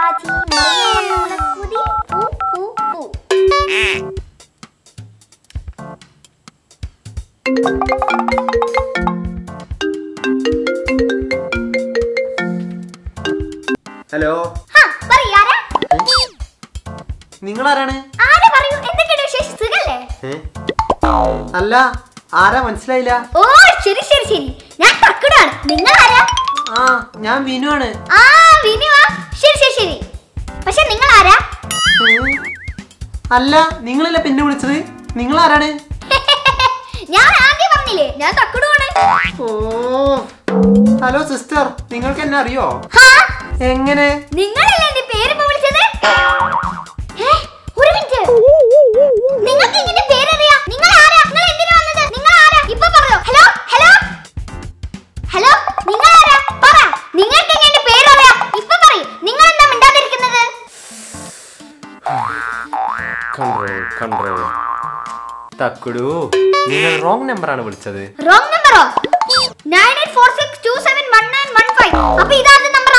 കാച്ചി മുളകുതി പൂ പൂ പൂ ഹലോ ഹാ, പറയ്, ആരാ? നിങ്ങളാരാണ് ആരാ പറയൂ എന്തൊക്കെയുണ്ട് വിശേഷം സുഖല്ലേ ഏ? അല്ല ആരാ മനസ്സിലായില്ല ഓ ശരി ശരി ശരി ഞാൻ തക്കുടാണ് നിങ്ങൾ ആരാ ആ ഞാൻ വിനു ആണ് ആ വിനുവാ ശരി ശരി ശരി പക്ഷെ നിങ്ങൾ ആരാ ഏ? അല്ല നിങ്ങളല്ല പിന്നെ വിളിച്ചത് നിങ്ങൾ ആരാണ് ഞാൻ ആദ്യം പറഞ്ഞില്ലേ ഞാൻ തക്കുടുവാണ് ഓ ഹലോ സിസ്റ്റർ നിങ്ങൾക്ക് എന്നെ അറിയോ ഹാ എങ്ങനെ നിങ്ങളല്ലേ എന്റെ പേര് ഇപ്പൊ വിളിച്ചത് ഏ, ഒരു മിനിറ്റ് നിങ്ങൾക്ക് ഇങ്ങനെ പേരറിയാം നിങ്ങൾ ആരാ നിങ്ങൾ എന്തിനാ വന്നത് നിങ്ങൾ ആരാ ഇപ്പൊ പറയോ ഹലോ ഹലോ ഹലോ നിങ്ങൾ ആരാ പറ നിങ്ങൾക്ക് എങ്ങനെ പേരറിയാം ഇപ്പൊ പറയ് നിങ്ങൾ എന്താ മിണ്ടാതിരിക്കുന്നത് കൺട്രോൾ കൺട്രോൾ തക്കുടു നിങ്ങൾ റോങ് നമ്പറാണ് വിളിച്ചത് റോങ് നമ്പറോ nine eight four six two seven one nine one five അപ്പൊ ഇതാരുടെ നമ്പറാ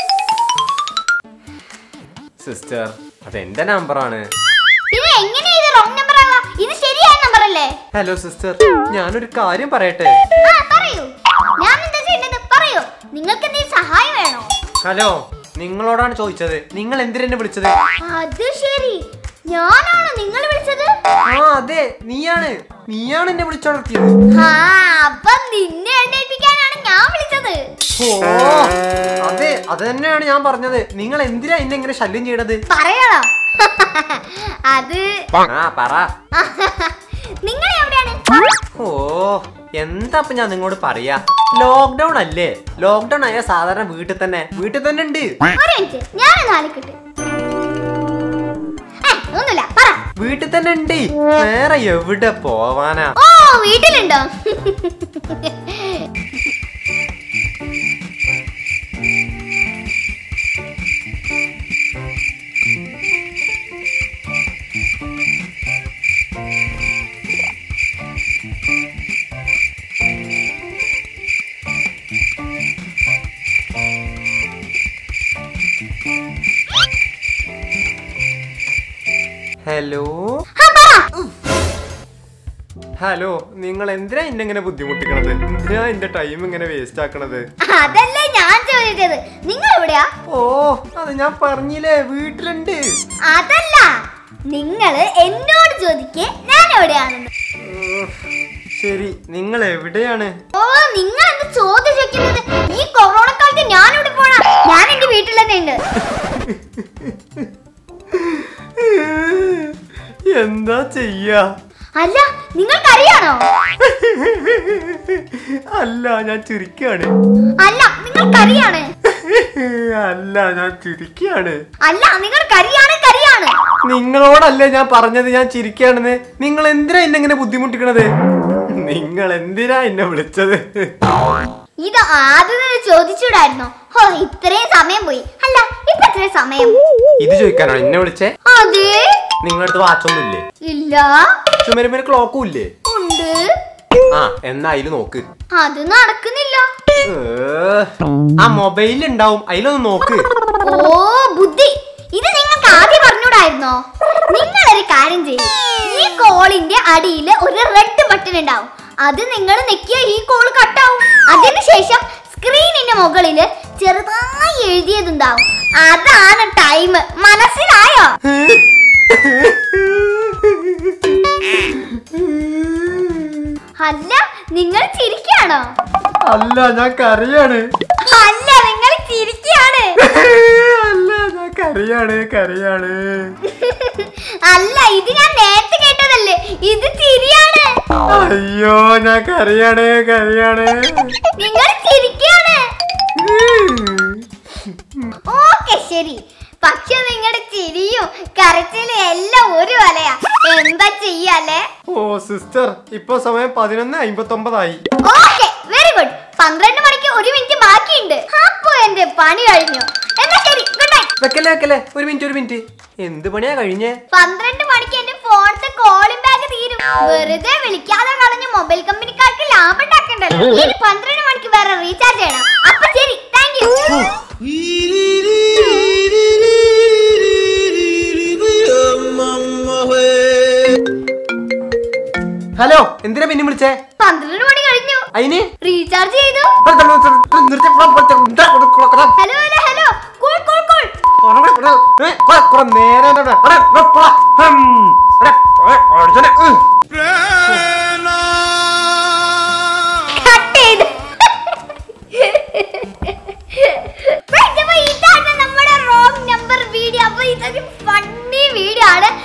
സിസ്റ്റർ അത് എന്റെ നമ്പറാണ് പിന്നെ എങ്ങനെയാ ഇത് റോങ് നമ്പർ ആവാ ഇത് ശരിയായ നമ്പർ അല്ലേ ഹലോ സിസ്റ്റർ ഞാനൊരു കാര്യം പറയട്ടെ ആ പറയൂ ഞാൻ എന്താ ചെയ്യേണ്ടത് പറയൂ നിങ്ങൾക്ക് എന്തെങ്കിലും സഹായം വേണോ ഹലോ നിങ്ങളോടാണ് ചോദിച്ചത് നിങ്ങൾ എന്തിനെന്നെ വിളിച്ചത് അത് ശരി ഞാനാണ് നിങ്ങൾ വിളിച്ചത് ആ അതെ നീയാണ് നീയാണ് എന്നെ വിളിച്ചുണർത്തിയത് ആ അപ്പൊ നിന്നെ എഴുന്നേൽപ്പിക്കാനാണ് ഞാൻ വിളിച്ചത് ഓ അതെ അത് തന്നെയാണ് ഞാൻ പറഞ്ഞത് നിങ്ങൾ എന്തിനാ എന്നെ ഇങ്ങനെ ശല്യം ചെയ്യണത് പറയണോ അത് ആ പറ നിങ്ങൾ എവിടെയാണ് ഓ എന്താ ഇപ്പൊ ഞാൻ നിങ്ങളോട് പറയാ ലോക്ക്ഡൗൺ അല്ലേ ലോക്ക്ഡൗൺ ആയ സാധാരണ വീട്ടിൽ തന്നെ വീട്ടിൽ തന്നെ ഉണ്ട് ഒരു മിനിറ്റ് ഞാൻ നാലിക്കട്ടെ ഒന്നുമില്ല പറ വീട്ടിൽ തന്നെ ഉണ്ട് വേറെ എവിടെ പോവാനാ ഓ വീട്ടിലുണ്ടോ ഹലോ ആ, പറ. ഹലോ നിങ്ങൾ എന്തിനാ എന്നെ ഇങ്ങനെ ബുദ്ധിമുട്ടിക്കണത് എന്തിനാ എന്റെ ടൈം ഇങ്ങനെ വേസ്റ്റ് ആക്കണത് അതല്ലേ ഞാൻ ചോദിച്ചത് നിങ്ങൾ എവിടെയാ ഓ അത് ഞാൻ പറഞ്ഞില്ലേ വീട്ടിലുണ്ട് അതല്ല നിങ്ങൾ എന്നോട് ചോദിക്കേ ഞാൻ എവിടെയാണെന്ന് ഉം, ശരി നിങ്ങൾ എവിടെയാണ് ഓ നിങ്ങൾ എന്ത് ചോദ്യം ചോദിക്കുന്നത് ഈ കൊറോണ കാലത്ത് ഞാൻ ഇവിടെ പോണ ഞാൻ എന്റെ വീട്ടിൽ തന്നെ ഉണ്ട് എന്താ ചെയ്യാ അല്ല നിങ്ങൾക്കറിയാണോ അല്ല ഞാൻ ചിരിക്കാണ് അല്ല നിങ്ങൾക്കറിയാണ് അല്ല ഞാൻ ചിരിക്കാണ് അല്ല നിങ്ങൾക്കറിയാണ് കരിയാണ് നിങ്ങളോടല്ലേ ഞാൻ പറഞ്ഞത് ഞാൻ ചിരിക്കാണെന്ന് നിങ്ങൾ എന്തിനാ എന്നെ ഇങ്ങനെ ബുദ്ധിമുട്ടിക്കണത് നിങ്ങൾ എന്തിനാ എന്നെ വിളിച്ചത് ഇത് ആദ്യം തന്നെ ചോദിച്ചൂടായിരുന്നോ ഹോ ഇത്രയും സമയം പോയി അല്ല ഇപ്പൊ എത്രയും സമയം ഇത് ചോദിക്കാനാണോ എന്നെ വിളിച്ചേ അതെ നിങ്ങളടുത്ത് വാച്ചൊന്നും ഇല്ലേ ഇല്ല ചുമരുമേന് ക്ലോക്കും ഇല്ലേ ഉണ്ട് ആ എന്നാ അതില് നോക്ക് അത് നടക്കുന്നില്ല ഏ, ആ മൊബൈലിൽ ഉണ്ടാവും അതിലൊന്ന് നോക്ക് ഓ ബുദ്ധി ഇത് നിങ്ങൾക്ക് ആദ്യം പറഞ്ഞൂടായിരുന്നോ നിങ്ങളൊരു കാര്യം ചെയ്യും ഈ കോളിന്റെ അടിയിൽ ഒരു റെഡ് ബട്ടൺ ഉണ്ടാവും അത് നിങ്ങൾ നെക്കിയ ഈ കോൾ കട്ടാവും അതിനുശേഷം സ്ക്രീനിന്റെ മുകളില് ചെറുതായി എഴുതിയതുണ്ടാവും അതാണ് ടൈം മനസ്സിലായോ അല്ല നിങ്ങൾ ചിരിക്കാണോ അല്ല ഞാൻ കരയാണ് അല്ല നിങ്ങൾ ചിരിക്കാണ് അല്ല ഞാൻ കരയാണ് കരയാണ് അല്ല ഇത് ഞാൻ നേരത്തെ കേട്ടതല്ലേ ഇത് ചിരിയാണ് അയ്യോ ഞാൻ കരയാണ് കരയാണ് നിങ്ങൾ ചിരിക്കാണ് ഓക്കെ ശരി പക്ഷെ നിങ്ങളുടെ ചിരിയും കരച്ചിലും എല്ലാം ഒരു വലയാ എന്താ ചെയ്യല്ലേ ഓ സിസ്റ്റർ ഇപ്പൊ സമയം പതിനൊന്ന് അമ്പത്തി ഒമ്പതായി ഓക്കെ വെരി ഗുഡ് പന്ത്രണ്ട് മണിക്ക് ഒരു മിനിറ്റ് ബാക്കിയുണ്ട് അപ്പൊ എന്റെ പണി കഴിഞ്ഞു എന്നാ ശരി ഗുഡ് നൈറ്റ് വെക്കല്ലേ വെക്കല്ലേ ഒരു മിനിറ്റ് ഒരു മിനിറ്റ് എന്ത് പണിയാ കഴിഞ്ഞേ പന്ത്രണ്ട് മണിക്ക് എന്റെ ഫോണിന്റെ കോളിംഗ് ബാഗ് തീരും വെറുതെ വിളിക്കാതെ കളഞ്ഞ മൊബൈൽ കമ്പനിക്കാർക്ക് ലാഭം ഉണ്ടാക്കണ്ടല്ലോ ഇനി പന്ത്രണ്ട് മണിക്ക് വേറെ റീചാർജ് ചെയ്യണം അപ്പൊ ശരി താങ്ക് യു ഹലോ എന്തിനാ പിന്നെ വിളിച്ചേ പന്ത്രണ്ട് മണി കഴിഞ്ഞു അതിന് റീചാർജ് ചെയ്തു നിർത്തി hello hello hello cool cool cool കുറെ നേരം കട്ട് ചെയ്ത് അപ്പൊ ഇതാണ് നമ്മുടെ റോങ് നമ്പർ വീഡിയോ അപ്പൊ ഇതൊരു ഫണ്ണി വീഡിയോ ആണ്